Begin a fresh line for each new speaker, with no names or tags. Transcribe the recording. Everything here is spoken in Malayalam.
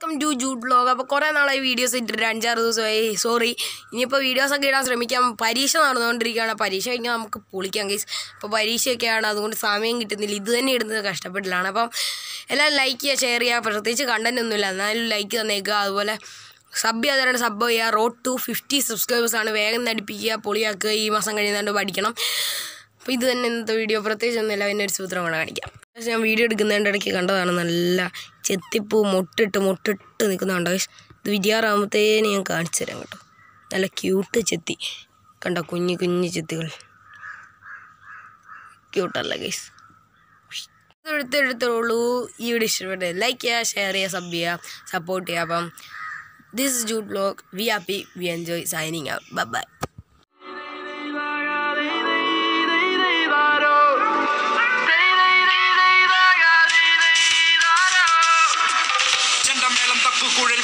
വെൽക്കം ടു ജൂഡ് ബ്ലോഗ് അപ്പോൾ കുറേ നാളായി വീഡിയോസ് ഇട്ടിട്ട് അഞ്ചാറ് ദിവസമായി സോറി ഇനിയിപ്പോൾ വീഡിയോസൊക്കെ ഇടാൻ ശ്രമിക്കാം പരീക്ഷ നടന്നുകൊണ്ടിരിക്കുകയാണ് പരീക്ഷ കഴിഞ്ഞാൽ നമുക്ക് പൊളിക്കാം ഗൈസ് അപ്പോൾ പരീക്ഷയൊക്കെയാണ് അതുകൊണ്ട് സമയം കിട്ടുന്നില്ല ഇത് തന്നെ ഇടുന്നത് കഷ്ടപ്പെട്ടിലാണ് അപ്പം എല്ലാവരും ലൈക്ക് ചെയ്യുക ഷെയർ ചെയ്യുക പ്രത്യേകിച്ച് കണ്ടന്റ് ഒന്നുമില്ല എന്നാലും ലൈക്ക് തന്നേക്കുക അതുപോലെ സബ് ചെയ്യാതെ സബ് ചെയ്യുക റോഡ് ടു ഫിഫ്റ്റി സബ്സ്ക്രൈബേഴ്സാണ് വേഗം നടിപ്പിക്കുക പൊളിയാക്കുക ഈ മാസം കഴിയുന്നതുകൊണ്ട് പഠിക്കണം അപ്പോൾ ഇത് തന്നെ ഇന്നത്തെ വീഡിയോ പ്രത്യേകിച്ച് ഒന്നുമില്ല പിന്നെ ഒരു സൂത്രം കൂടെ കാണിക്കാം പക്ഷേ ഞാൻ വീഡിയോ എടുക്കുന്നതിൻ്റെ ഇടയ്ക്ക് കണ്ടതാണ് നല്ല ചെത്തിപ്പൂ മൊട്ടിട്ട് മൊട്ടിട്ട് നിൽക്കുന്നുണ്ട് guys. ഇത് വിരിയാറാകുമ്പോഴത്തേന് ഞാൻ കാണിച്ചു തരാം കേട്ടോ നല്ല ക്യൂട്ട് ചെത്തി കണ്ടോ കുഞ്ഞു കുഞ്ഞു ചെത്തികൾ ക്യൂട്ടല്ല ഗൈസ് എടുത്തെടുത്തോളൂ ഈ വീഡിയോ ഇഷ്ടപ്പെട്ടത് ലൈക്ക് ചെയ്യുക ഷെയർ ചെയ്യുക സബ് ചെയ്യുക സപ്പോർട്ട് ചെയ്യുക അപ്പം this is Jude blog we happy we enjoy signing out bye
ചെണ്ടമേളം തപ്പുകുഴൽ